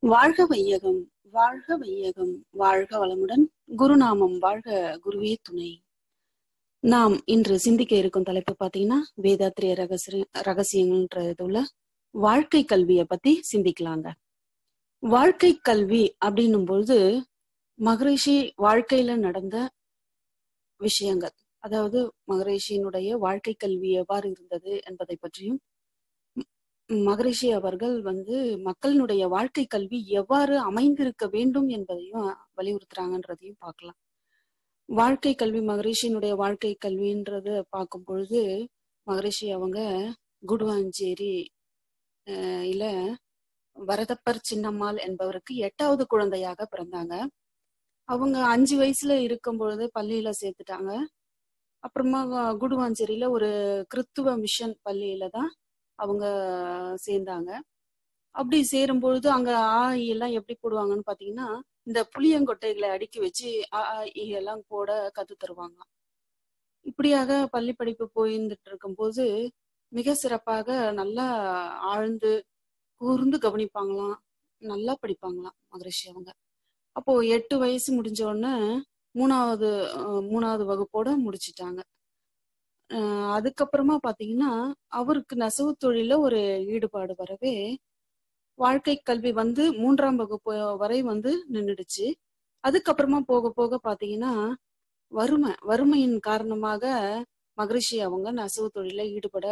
வாழ்க வையகம் வாழ்க வையகம் வாழ்க வளமுடன் குருநாமம் வாழ்க குருவே துணை நாம் இன்று சிந்திக்க இருக்கும் தலைப்பு பாத்தீங்கன்னா வேதாத்திரிய ரகசிய ரகசியங்கள்ன்றதுல வாழ்க்கை கல்வியை பத்தி சிந்திக்கலாங்க வாழ்க்கை கல்வி அப்படின்னும் பொழுது மகரிஷி வாழ்க்கையில நடந்த விஷயங்கள் அதாவது மகரிஷியினுடைய வாழ்க்கை கல்வி எவ்வாறு இருந்தது என்பதை பற்றியும் மகரிஷி அவர்கள் வந்து மக்களினுடைய வாழ்க்கை கல்வி எவ்வாறு அமைந்திருக்க வேண்டும் என்பதையும் வலியுறுத்துறாங்கன்றதையும் பார்க்கலாம் வாழ்க்கை கல்வி மகரிஷியினுடைய வாழ்க்கை கல்வின்றத பார்க்கும் பொழுது மகரிஷி அவங்க குடுவாஞ்சேரி இல்ல வரதப்பர் சின்னம்மாள் என்பவருக்கு எட்டாவது குழந்தையாக பிறந்தாங்க அவங்க அஞ்சு வயசுல இருக்கும் பொழுது பள்ளியில சேர்த்துட்டாங்க அப்புறமா குடுவாஞ்சேரியில ஒரு கிறித்துவ மிஷன் பள்ளியில தான் அவங்க சேர்ந்தாங்க அப்படி சேரும் பொழுது அங்க ஆ எல்லாம் எப்படி போடுவாங்கன்னு பாத்தீங்கன்னா இந்த புளியங்கொட்டைகளை அடுக்கி வச்சு ஆ எல்லாம் போட கத்து தருவாங்க இப்படியாக பள்ளி படிப்பு போயிருந்துட்டு இருக்கும்போது மிக சிறப்பாக நல்லா ஆழ்ந்து கூர்ந்து கவனிப்பாங்களாம் நல்லா படிப்பாங்களாம் மகரிஷி அவங்க அப்போ எட்டு வயசு முடிஞ்ச உடனே மூணாவது மூணாவது வகுப்போட முடிச்சிட்டாங்க அதுக்கப்புறமா பாத்தீங்கன்னா அவருக்கு நெசவு தொழில ஒரு ஈடுபாடு வரவே வாழ்க்கை கல்வி வந்து மூன்றாம் வகுப்பு வரை வந்து நின்றுடுச்சு அதுக்கப்புறமா போக போக பாத்தீங்கன்னா வறுமை வறுமையின் காரணமாக மகரிஷி அவங்க நெசவு தொழில ஈடுபட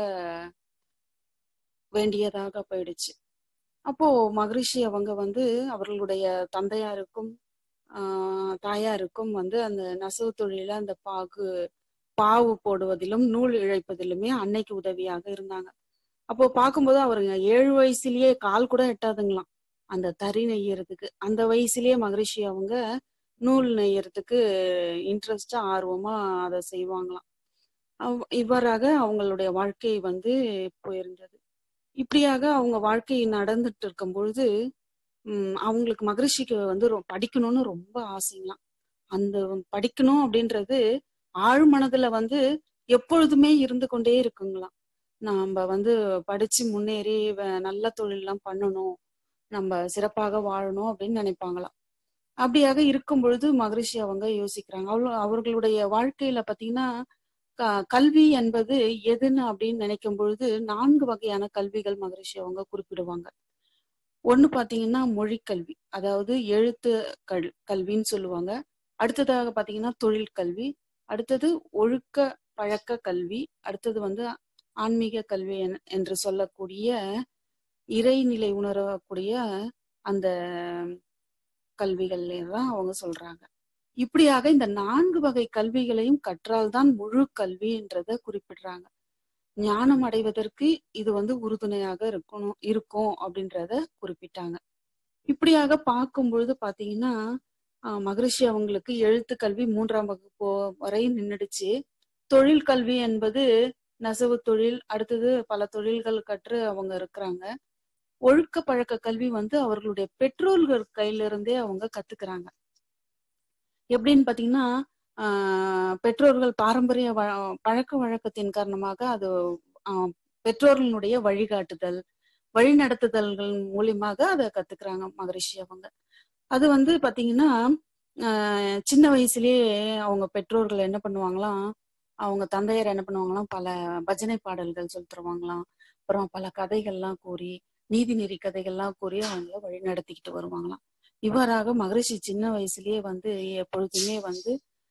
வேண்டியதாக போயிடுச்சு அப்போ மகரிஷி அவங்க வந்து அவர்களுடைய தந்தையாருக்கும் ஆஹ் தாயாருக்கும் வந்து அந்த நெசவு தொழில அந்த பாகு பாவு போடுவதிலும் நூல் இழைப்பதிலுமே அன்னைக்கு உதவியாக இருந்தாங்க அப்போ பார்க்கும்போது அவருங்க ஏழு வயசுலயே கால் கூட எட்டாதுங்களாம் அந்த தறி நெய்யறதுக்கு அந்த வயசுலயே மகரிஷி அவங்க நூல் நெய்யறதுக்கு இன்ட்ரெஸ்டா ஆர்வமா அதை செய்வாங்களாம் இவ்வாறாக அவங்களுடைய வாழ்க்கை வந்து போயிருந்தது இப்படியாக அவங்க வாழ்க்கை நடந்துட்டு இருக்கும் பொழுது உம் அவங்களுக்கு மகரிஷிக்கு வந்து படிக்கணும்னு ரொம்ப ஆசைங்களாம் அந்த படிக்கணும் அப்படின்றது ஆழ் மனதுல வந்து எப்பொழுதுமே இருந்து கொண்டே இருக்குங்களாம் நம்ம வந்து படிச்சு முன்னேறி நல்ல தொழிலெல்லாம் பண்ணணும் நம்ம சிறப்பாக வாழணும் அப்படின்னு நினைப்பாங்களாம் அப்படியாக இருக்கும் பொழுது மகரிஷி அவங்க யோசிக்கிறாங்க அவ்வளோ அவர்களுடைய வாழ்க்கையில பாத்தீங்கன்னா கல்வி என்பது எதுன்னு அப்படின்னு நினைக்கும் பொழுது நான்கு வகையான கல்விகள் மகரிஷி அவங்க குறிப்பிடுவாங்க ஒண்ணு பாத்தீங்கன்னா மொழி கல்வி அதாவது எழுத்து கல் கல்வின்னு சொல்லுவாங்க அடுத்ததாக பாத்தீங்கன்னா தொழில் கல்வி அடுத்தது ஒழுக்க பழக்க கல்வி அடுத்தது வந்து ஆன்மீக கல்வி என்று சொல்லக்கூடிய இறைநிலை உணரக்கூடிய அந்த கல்விகள் தான் அவங்க சொல்றாங்க இப்படியாக இந்த நான்கு வகை கல்விகளையும் கற்றால்தான் முழு கல்வின்றத குறிப்பிடுறாங்க ஞானம் அடைவதற்கு இது வந்து உறுதுணையாக இருக்கணும் இருக்கும் அப்படின்றத குறிப்பிட்டாங்க இப்படியாக பார்க்கும் பொழுது பாத்தீங்கன்னா மகரிஷி அவங்களுக்கு எழுத்து கல்வி மூன்றாம் வகுப்பு வரை நின்றுடுச்சு தொழில் கல்வி என்பது நெசவு தொழில் அடுத்தது பல தொழில்கள் கற்று அவங்க இருக்கிறாங்க ஒழுக்க பழக்க கல்வி வந்து அவர்களுடைய பெற்றோர்கள் கையில இருந்தே அவங்க கத்துக்கிறாங்க எப்படின்னு பாத்தீங்கன்னா ஆஹ் பெற்றோர்கள் பாரம்பரிய பழக்க வழக்கத்தின் காரணமாக அது பெற்றோர்களுடைய வழிகாட்டுதல் வழிநடத்துதல்கள் மூலியமாக அதை கத்துக்கிறாங்க மகரிஷி அவங்க அது வந்து பாத்தீங்கன்னா ஆஹ் சின்ன வயசுலயே அவங்க பெற்றோர்கள் என்ன பண்ணுவாங்களாம் அவங்க தந்தையர் என்ன பண்ணுவாங்களாம் பல பஜனை பாடல்கள் சொல்லி தருவாங்களாம் அப்புறம் பல கதைகள்லாம் கூறி நீதி நெறி கதைகள்லாம் கூறி அவங்கள வழி நடத்திக்கிட்டு வருவாங்களாம் இவ்வாறாக மகரிஷி சின்ன வயசுலயே வந்து எப்பொழுதுமே வந்து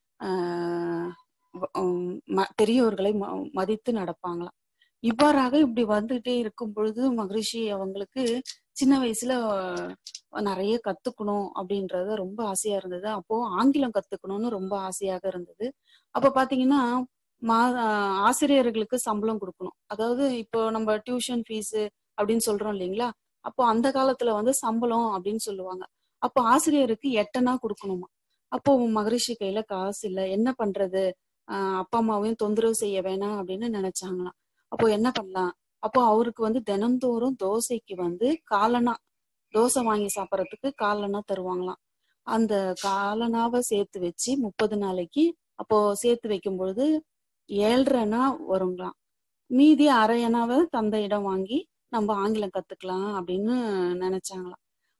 ஆஹ் பெரியவர்களை மதித்து நடப்பாங்களாம் இவ்வாறாக இப்படி வந்துகிட்டே இருக்கும் பொழுது மகரிஷி அவங்களுக்கு சின்ன வயசுல நிறைய கத்துக்கணும் அப்படின்றது ரொம்ப ஆசையா இருந்தது அப்போ ஆங்கிலம் கத்துக்கணும்னு ரொம்ப ஆசையாக இருந்தது அப்ப பாத்தீங்கன்னா மா ஆசிரியர்களுக்கு சம்பளம் கொடுக்கணும் அதாவது இப்போ நம்ம டியூஷன் ஃபீஸ் அப்படின்னு சொல்றோம் இல்லைங்களா அப்போ அந்த காலத்துல வந்து சம்பளம் அப்படின்னு சொல்லுவாங்க அப்போ ஆசிரியருக்கு எட்டனா கொடுக்கணுமா அப்போ மகரிஷி கையில காசு இல்ல என்ன பண்றது ஆஹ் அப்பா அம்மாவையும் தொந்தரவு செய்ய வேணாம் அப்படின்னு நினைச்சாங்களாம் அப்போ என்ன பண்ணலாம் அப்போ அவருக்கு வந்து தினந்தோறும் தோசைக்கு வந்து காலனா தோசை வாங்கி சாப்பிட்றதுக்கு காலனா தருவாங்களாம் அந்த காலனாவை சேர்த்து வச்சு முப்பது நாளைக்கு அப்போ சேர்த்து வைக்கும் பொழுது ஏழ்ரைனா வருங்களாம் மீதி அரையனாவை தந்தையிடம் வாங்கி நம்ம ஆங்கிலம் கத்துக்கலாம் அப்படின்னு நினைச்சாங்களாம்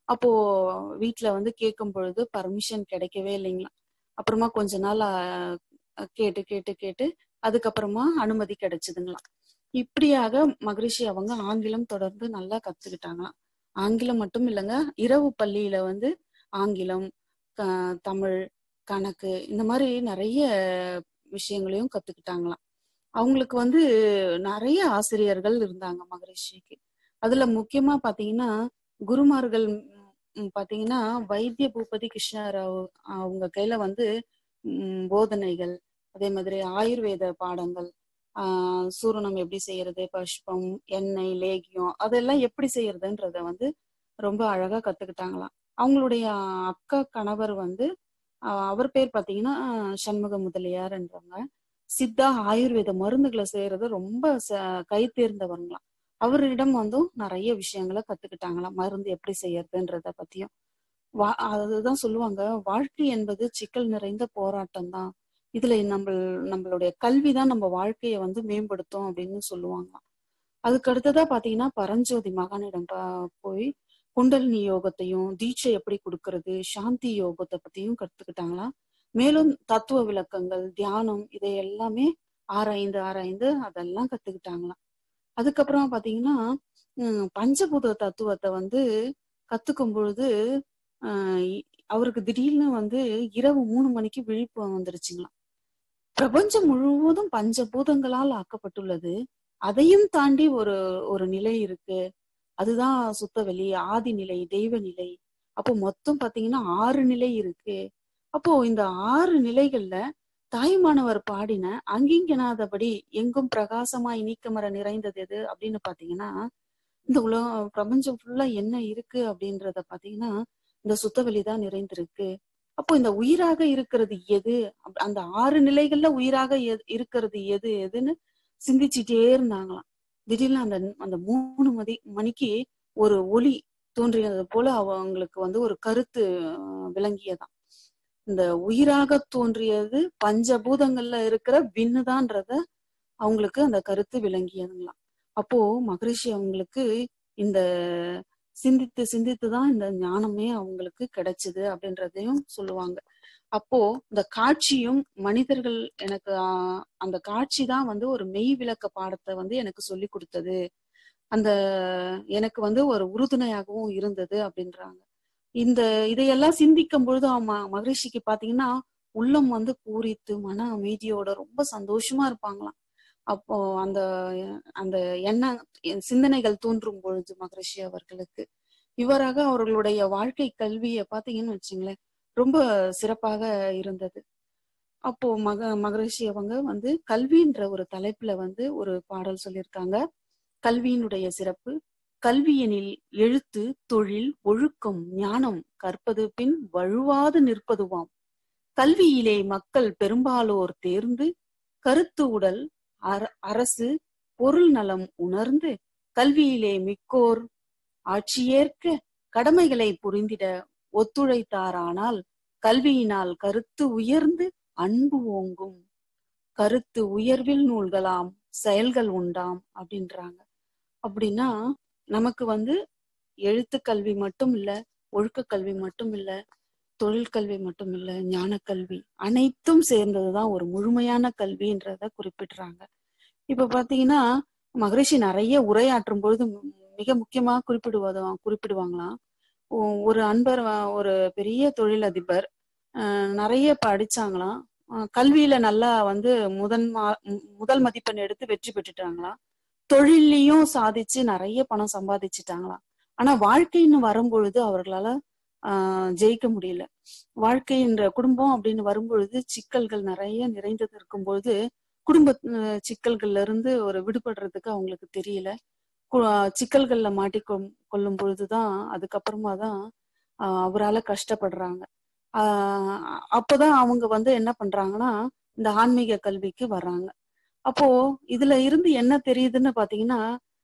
அப்போ வீட்ல வந்து கேட்கும் பொழுது பர்மிஷன் கிடைக்கவே இல்லைங்களாம் அப்புறமா கொஞ்ச நாள் அஹ், கேட்டு கேட்டு கேட்டு அதுக்கப்புறமா அனுமதி கிடைச்சதுங்களாம் இப்படியாக மகரிஷி அவங்க ஆங்கிலம் தொடர்ந்து நல்லா கத்துக்கிட்டாங்களாம் ஆங்கிலம் மட்டும் இல்லைங்க இரவு பள்ளியில வந்து ஆங்கிலம் க- தமிழ் கணக்கு இந்த மாதிரி நிறைய விஷயங்களையும் கத்துக்கிட்டாங்களாம் அவங்களுக்கு வந்து நிறைய ஆசிரியர்கள் இருந்தாங்க மகரிஷிக்கு அதுல முக்கியமா பாத்தீங்கன்னா குருமார்கள் ம், ம், பாத்தீங்கன்னா வைத்திய பூபதி கிருஷ்ணராவ் அவங்க கையில வந்து ம், போதனைகள் அதே மாதிரி ஆயுர்வேத பாடங்கள் ஆஹ் சூரணம் எப்படி செய்யறது பஷ்பம் எண்ணெய் லேகியம் அதெல்லாம் எப்படி செய்யறதுன்றத வந்து ரொம்ப அழகா கத்துக்கிட்டாங்களாம் அவங்களுடைய அக்கா கணவர் வந்து ஆஹ் அவர் பேர் பாத்தீங்கன்னா சண்முக முதலியார்ன்றவங்க சித்தா ஆயுர்வேத மருந்துகளை செய்யறது ரொம்ப ச- கை தேர்ந்தவங்களாம் அவரிடம் வந்தும் நிறைய விஷயங்களை கத்துக்கிட்டாங்களாம் மருந்து எப்படி செய்யறதுன்றத பத்தியும் வா அதுதான் சொல்லுவாங்க வாழ்க்கை என்பது சிக்கல் நிறைந்த போராட்டம் தான் இதுல நம்ம நம்மளுடைய கல்வி தான் நம்ம வாழ்க்கைய வந்து மேம்படுத்தும் அப்படின்னு சொல்லுவாங்களாம் அதுக்கு அடுத்ததா பாத்தீங்கன்னா பரஞ்சோதி மகானிடம் பா- போய் குண்டலினி யோகத்தையும் தீட்சை எப்படி கொடுக்கறது சாந்தி யோகத்தை பத்தியும் கத்துக்கிட்டாங்களாம் மேலும் தத்துவ விளக்கங்கள் தியானம் இதை எல்லாமே ஆராய்ந்து ஆராய்ந்து அதெல்லாம் கத்துக்கிட்டாங்களாம் அதுக்கப்புறம் பாத்தீங்கன்னா உம் பஞ்சபூத தத்துவத்தை வந்து கத்துக்கும் பொழுது ஆஹ் இ- அவருக்கு திடீர்னு வந்து இரவு மூணு மணிக்கு விழிப்பு வந்துருச்சுங்களாம் பிரபஞ்சம் முழுவதும் பஞ்சபூதங்களால் ஆக்கப்பட்டுள்ளது அதையும் தாண்டி ஒரு ஒரு நிலை இருக்கு அதுதான் சுத்தவெளி ஆதி நிலை தெய்வ நிலை அப்போ மொத்தம் பாத்தீங்கன்னா ஆறு நிலை இருக்கு அப்போ இந்த ஆறு நிலைகள்ல தாய்மானவர் பாடின அங்கிங்கனாதபடி எங்கும் பிரகாசமாய் நீக்கமர நிறைந்தது எது அப்படின்னு பாத்தீங்கன்னா இந்த உலகம் பிரபஞ்சம் ஃபுல்லா என்ன இருக்கு அப்படின்றத பாத்தீங்கன்னா இந்த சுத்தவெளி தான் நிறைந்திருக்கு அப்போ இந்த உயிராக இருக்கிறது எது அப்- அந்த ஆறு நிலைகள்ல உயிராக எது- இருக்கிறது எது எதுன்னு சிந்திச்சுட்டே இருந்தாங்களாம் திடீர்னு அந்த அந்த மூணு மதி மணிக்கு ஒரு ஒளி தோன்றியது போல அவங்களுக்கு வந்து ஒரு கருத்து அஹ், விளங்கியதாம் இந்த உயிராக தோன்றியது பஞ்சபூதங்கள்ல இருக்கிற விண்ணுதான்றத அவங்களுக்கு அந்த கருத்து விளங்கியதுங்களாம் அப்போ மகரிஷி அவங்களுக்கு இந்த சிந்தித்து சிந்தித்து தான் இந்த ஞானமே அவங்களுக்கு கிடைச்சது அப்படின்றதையும் சொல்லுவாங்க அப்போ இந்த காட்சியும் மனிதர்கள் எனக்கு ஆஹ், அந்த காட்சி தான் வந்து ஒரு மெய் விளக்க பாடத்தை வந்து எனக்கு சொல்லி கொடுத்தது அந்த எனக்கு வந்து ஒரு உறுதுணையாகவும் இருந்தது அப்படின்றாங்க இந்த இதையெல்லாம் சிந்திக்கும் பொழுது ஆமா மகரிஷிக்கு பாத்தீங்கன்னா உள்ளம் வந்து பூரித்து மன அமைதியோட ரொம்ப சந்தோஷமா இருப்பாங்களாம் அப்போ அந்த அந்த எண்ண சிந்தனைகள் தோன்றும் பொழுது மகரிஷி அவர்களுக்கு இவ்வாறாக அவர்களுடைய வாழ்க்கை கல்வியை பாத்தீங்கன்னு வச்சுங்களேன் ரொம்ப சிறப்பாக இருந்தது அப்போ மக மகரிஷி அவங்க வந்து கல்வின்ற ஒரு தலைப்புல வந்து ஒரு பாடல் சொல்லியிருக்காங்க கல்வியினுடைய சிறப்பு கல்வியெனில் எழுத்து தொழில் ஒழுக்கம் ஞானம் கற்பது பின் வழுவாது நிற்பதுவாம் கல்வியிலே மக்கள் பெரும்பாலோர் தேர்ந்து கருத்து உடல் அர- அரசு பொருள் நலம் உணர்ந்து கல்வியிலே மிக்கோர் ஆட்சியேற்க கடமைகளை புரிந்திட ஒத்துழைத்தாரானால் கல்வியினால் கருத்து உயர்ந்து அன்பு ஓங்கும் கருத்து உயர்வில் நூல்களாம் செயல்கள் உண்டாம் அப்படின்றாங்க அப்படின்னா நமக்கு வந்து எழுத்து கல்வி மட்டும் இல்ல ஒழுக்க கல்வி மட்டும் இல்ல தொழில் கல்வி மட்டும் இல்ல ஞான கல்வி அனைத்தும் சேர்ந்ததுதான் ஒரு முழுமையான கல்வின்றத குறிப்பிடுறாங்க இப்ப பாத்தீங்கன்னா மகரிஷி நிறைய உரையாற்றும் பொழுது மு- மிக முக்கியமா குறிப்பிடுவதும் குறிப்பிடுவாங்களாம் ஒ- ஒரு அன்பர் வ- ஒரு பெரிய தொழிலதிபர் அஹ், நிறைய படிச்சாங்களாம் அஹ், கல்வியில நல்லா வந்து முதன் மா- மு- முதல் மதிப்பெண் எடுத்து வெற்றி பெற்றுட்டாங்களாம் தொழிலையும் சாதிச்சு நிறைய பணம் சம்பாதிச்சுட்டாங்களாம் ஆனா வாழ்க்கைன்னு வரும்பொழுது அவர்களால ஆஹ் ஜெயிக்க முடியல வாழ்க்கைன்ற குடும்பம் அப்படின்னு வரும்பொழுது சிக்கல்கள் நிறைய நிறைந்தது இருக்கும் பொழுது குடும்ப அஹ், சிக்கல்கள்ல இருந்து ஒரு விடுபடுறதுக்கு அவங்களுக்கு தெரியல கு- சிக்கல்கள்ல மாட்டிக்கொள் கொள்ளும் பொழுதுதான் அதுக்கப்புறமா தான் அவரால கஷ்டப்படுறாங்க ஆஹ் அப்போதான் அவங்க வந்து என்ன பண்றாங்கன்னா இந்த ஆன்மீக கல்விக்கு வர்றாங்க அப்போ இதுல இருந்து என்ன தெரியுதுன்னு பாத்தீங்கன்னா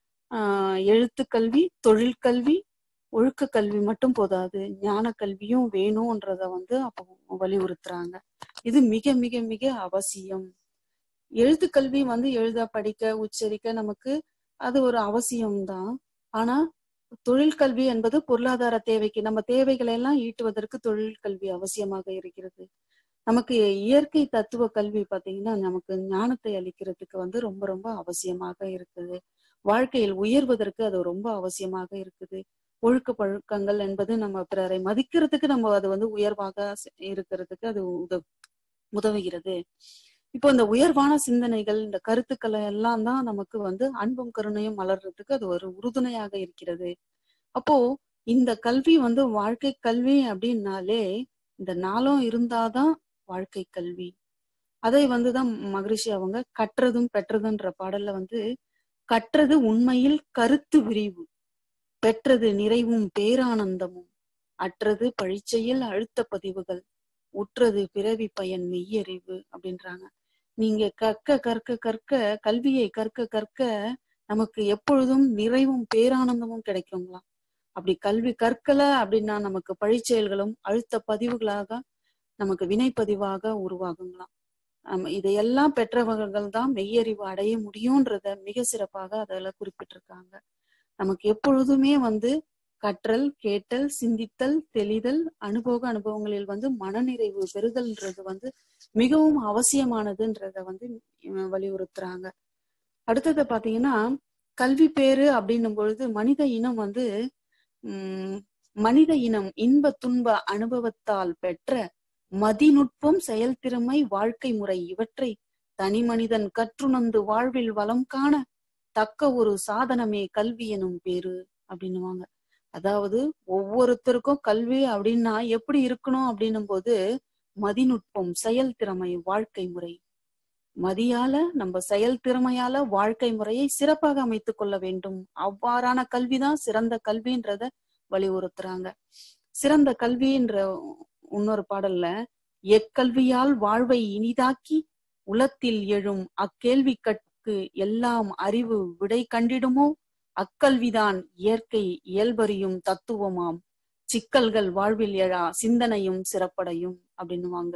ஆஹ் எழுத்து கல்வி தொழில் கல்வி ஒழுக்க கல்வி மட்டும் போதாது ஞான கல்வியும் வேணும்ன்றத வந்து அப்போ வலியுறுத்துறாங்க இது மிக மிக மிக அவசியம் எழுத்து கல்வி வந்து எழுத படிக்க உச்சரிக்க நமக்கு அது ஒரு அவசியம்தான் ஆனா தொழில் கல்வி என்பது பொருளாதார தேவைக்கு நம்ம தேவைகளை எல்லாம் ஈட்டுவதற்கு தொழில் கல்வி அவசியமாக இருக்கிறது நமக்கு இயற்கை தத்துவ கல்வி பாத்தீங்கன்னா நமக்கு ஞானத்தை அளிக்கிறதுக்கு வந்து ரொம்ப ரொம்ப அவசியமாக இருக்குது வாழ்க்கையில் உயர்வதற்கு அது ரொம்ப அவசியமாக இருக்குது ஒழுக்க பழக்கங்கள் என்பது நம்ம பிறரை மதிக்கிறதுக்கு நம்ம அது வந்து உயர்வாக இருக்கிறதுக்கு அது உத உதவுகிறது இப்போ இந்த உயர்வான சிந்தனைகள் இந்த கருத்துக்களை எல்லாம் தான் நமக்கு வந்து அன்பும் கருணையும் மலர்றதுக்கு அது ஒரு உறுதுணையாக இருக்கிறது அப்போ இந்த கல்வி வந்து வாழ்க்கை கல்வி அப்படின்னாலே இந்த நாளும் இருந்தாதான் வாழ்க்கை கல்வி அதை வந்துதான் மகரிஷி அவங்க கற்றதும் பெற்றதுன்ற பாடல்ல வந்து கற்றது உண்மையில் கருத்து விரிவு பெற்றது நிறைவும் பேரானந்தமும் அற்றது பழிச்செயல் அழுத்த பதிவுகள் உற்றது பிறவி பயன் மெய்யறிவு அப்படின்றாங்க நீங்க கற்க கற்க கற்க கல்வியை கற்க கற்க நமக்கு எப்பொழுதும் நிறைவும் பேரானந்தமும் கிடைக்குங்களாம் அப்படி கல்வி கற்கல அப்படின்னா நமக்கு பழிச்செயல்களும் அழுத்த பதிவுகளாக நமக்கு வினைப்பதிவாக உருவாகுங்களாம் நம்ம இதையெல்லாம் பெற்றவர்கள் தான் மெய்யறிவு அடைய முடியும்ன்றத மிக சிறப்பாக அதில் குறிப்பிட்டிருக்காங்க நமக்கு எப்பொழுதுமே வந்து கற்றல் கேட்டல் சிந்தித்தல் தெளிதல் அனுபவ அனுபவங்களில் வந்து மனநிறைவு பெறுதல்ன்றது வந்து மிகவும் அவசியமானதுன்றத வந்து வலியுறுத்துறாங்க அடுத்தது பாத்தீங்கன்னா கல்வி பேரு அப்படின்னும் பொழுது மனித இனம் வந்து உம் மனித இனம் இன்ப துன்ப அனுபவத்தால் பெற்ற மதிநுட்பம் செயல்திறமை வாழ்க்கை முறை இவற்றை தனி மனிதன் கற்றுணர்ந்து வாழ்வில் வளம் காண தக்க ஒரு சாதனமே கல்வி எனும் பேரு அப்படின்னுவாங்க அதாவது ஒவ்வொருத்தருக்கும் கல்வி அப்படின்னா எப்படி இருக்கணும் அப்படின்னும் போது மதிநுட்பம் செயல் திறமை வாழ்க்கை முறை மதியால நம்ம செயல் திறமையால வாழ்க்கை முறையை சிறப்பாக அமைத்துக் கொள்ள வேண்டும் அவ்வாறான கல்விதான் சிறந்த கல்வின்றத வலியுறுத்துறாங்க சிறந்த கல்வின்ற இன்னொரு பாடல்ல எக்கல்வியால் வாழ்வை இனிதாக்கி உலத்தில் எழும் அக்கேள்வி கட்கு எல்லாம் அறிவு விடை கண்டிடுமோ அக்கல்விதான் இயற்கை இயல்பறியும் தத்துவமாம் சிக்கல்கள் வாழ்வில் எழா சிந்தனையும் சிறப்படையும் அப்படின்னுவாங்க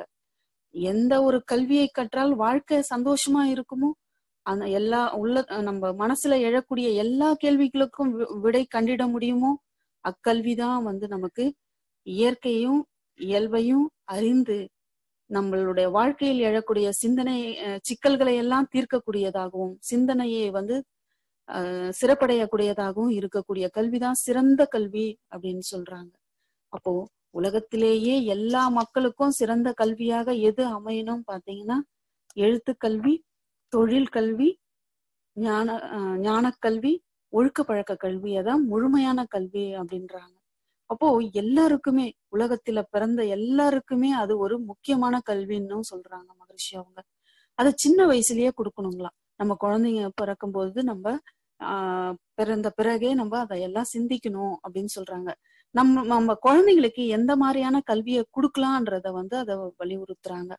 எந்த ஒரு கல்வியை கற்றால் வாழ்க்கை சந்தோஷமா இருக்குமோ அந்த எல்லா உள்ள நம்ம மனசுல எழக்கூடிய எல்லா கேள்விகளுக்கும் விடை கண்டிட முடியுமோ அக்கல்விதான் வந்து நமக்கு இயற்கையும் இயல்பையும் அறிந்து நம்மளுடைய வாழ்க்கையில் எழக்கூடிய சிந்தனை சிக்கல்களை எல்லாம் தீர்க்கக்கூடியதாகவும் சிந்தனையை வந்து அஹ் சிறப்படையக்கூடியதாகவும் இருக்கக்கூடிய கல்விதான் சிறந்த கல்வி அப்படின்னு சொல்றாங்க அப்போ உலகத்திலேயே எல்லா மக்களுக்கும் சிறந்த கல்வியாக எது அமையணும் பாத்தீங்கன்னா எழுத்து கல்வி தொழில் கல்வி ஞான ஞான கல்வி ஒழுக்க பழக்க கல்வியை தான் முழுமையான கல்வி அப்படின்றாங்க அப்போ எல்லாருக்குமே உலகத்துல பிறந்த எல்லாருக்குமே அது ஒரு முக்கியமான கல்வின்னு சொல்றாங்க மகரிஷி அவங்க அதை சின்ன வயசுலயே கொடுக்கணுங்களாம் நம்ம குழந்தைங்க பிறக்கும் போது நம்ம ஆஹ் பிறந்த பிறகே நம்ம அதையெல்லாம் சிந்திக்கணும் அப்படின்னு சொல்றாங்க நம்ம நம்ம குழந்தைங்களுக்கு எந்த மாதிரியான கல்வியை கொடுக்கலான்றத வந்து அதை வலியுறுத்துறாங்க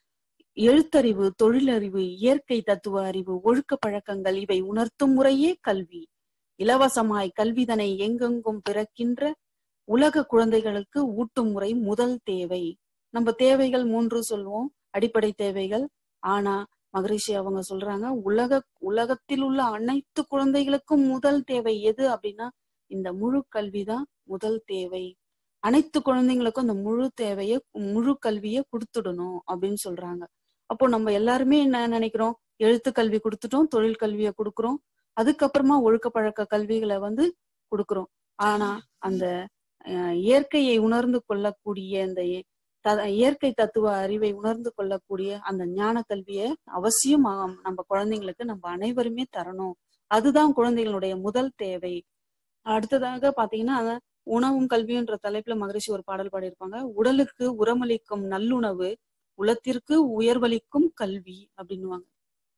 எழுத்தறிவு தொழிலறிவு இயற்கை தத்துவ அறிவு ஒழுக்க பழக்கங்கள் இவை உணர்த்தும் முறையே கல்வி இலவசமாய் கல்விதனை எங்கெங்கும் பிறக்கின்ற உலக குழந்தைகளுக்கு ஊட்டும் முறை முதல் தேவை நம்ம தேவைகள் மூன்று சொல்லுவோம் அடிப்படை தேவைகள் ஆனா மகரிஷி அவங்க சொல்றாங்க உலக உலகத்தில் உள்ள அனைத்து குழந்தைகளுக்கும் முதல் தேவை எது அப்படின்னா இந்த முழு கல்விதான் முதல் தேவை அனைத்து குழந்தைங்களுக்கும் இந்த முழு தேவைய முழு கல்விய கொடுத்துடணும் அப்படின்னு சொல்றாங்க அப்போ நம்ம எல்லாருமே என்ன நினைக்கிறோம் எழுத்து கல்வி கொடுத்துட்டோம் தொழில் கல்வியை கொடுக்குறோம் அதுக்கப்புறமா ஒழுக்க பழக்க கல்விகளை வந்து கொடுக்குறோம் ஆனா அந்த இயற்கையை உணர்ந்து கொள்ளக்கூடிய அந்த இயற்கை தத்துவ அறிவை உணர்ந்து கொள்ளக்கூடிய அந்த ஞான கல்வியை அவசியம் நம்ம குழந்தைங்களுக்கு நம்ம அனைவருமே தரணும் அதுதான் குழந்தைகளுடைய முதல் தேவை அடுத்ததாக பாத்தீங்கன்னா உணவும் கல்வியுன்ற தலைப்புல மகரிஷி ஒரு பாடல் பாடியிருப்பாங்க உடலுக்கு உரமளிக்கும் நல்லுணவு உலத்திற்கு உயர்வளிக்கும் கல்வி அப்படின்னுவாங்க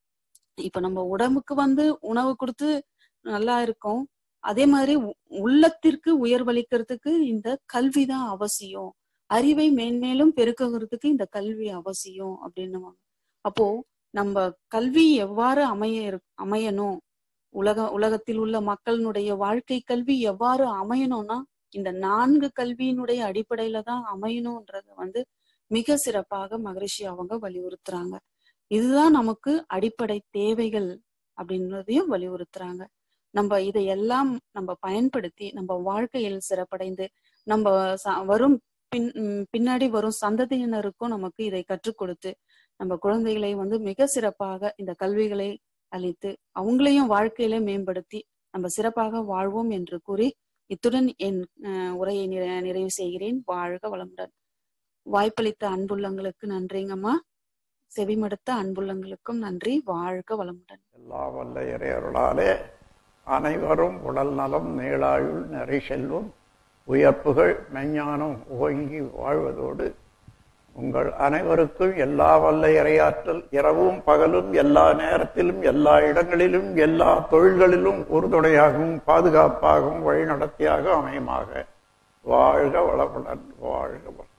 இப்ப நம்ம உடம்புக்கு வந்து உணவு கொடுத்து நல்லா இருக்கும் அதே மாதிரி உள்ளத்திற்கு உயர்வளிக்கிறதுக்கு இந்த கல்விதான் அவசியம் அறிவை மேன்மேலும் பெருக்குறதுக்கு இந்த கல்வி அவசியம் அப்படின்னுவாங்க அப்போ நம்ம கல்வி எவ்வாறு அமைய அமையணும் உலக உலகத்தில் உள்ள மக்களினுடைய வாழ்க்கை கல்வி எவ்வாறு அமையணும்னா இந்த நான்கு கல்வியினுடைய அடிப்படையில தான் அமையணும்ன்றத வந்து மிக சிறப்பாக மகரிஷி அவங்க வலியுறுத்துறாங்க இதுதான் நமக்கு அடிப்படை தேவைகள் அப்படின்றதையும் வலியுறுத்துறாங்க நம்ம இதையெல்லாம் நம்ம பயன்படுத்தி நம்ம வாழ்க்கையில் சிறப்படைந்து நம்ம ச- வரும் பின் ம், பின்னாடி வரும் சந்ததியினருக்கும் நமக்கு இதை கற்றுக் கொடுத்து நம்ம குழந்தைகளை வந்து மிக சிறப்பாக இந்த கல்விகளை அளித்து அவங்களையும் வாழ்க்கையில மேம்படுத்தி நம்ம சிறப்பாக வாழ்வோம் என்று கூறி இத்துடன் என் அஹ், உரையை நிறை- நிறைவு செய்கிறேன் வாழ்க வளமுடன் வாய்ப்பளித்த அன்புள்ளங்களுக்கு நன்றிங்கம்மா செவிமடுத்த அன்புள்ளங்களுக்கும் நன்றி வாழ்க வளமுடன் எல்லா வல்ல இறையருளாலே அனைவரும் உடல் நலம் நீளாயுள் நிறை செல்வம் உயர்ப்புகள் மெஞ்ஞானம் ஓங்கி வாழ்வதோடு உங்கள் அனைவருக்கும் எல்லா வல்ல இறையாற்றல் இரவும் பகலும் எல்லா நேரத்திலும் எல்லா இடங்களிலும் எல்லா தொழில்களிலும் உறுதுணையாகவும் பாதுகாப்பாகவும் வழிநடத்தியாக அமையுமாக வாழ்க வளமுடன் வாழ்க வளம்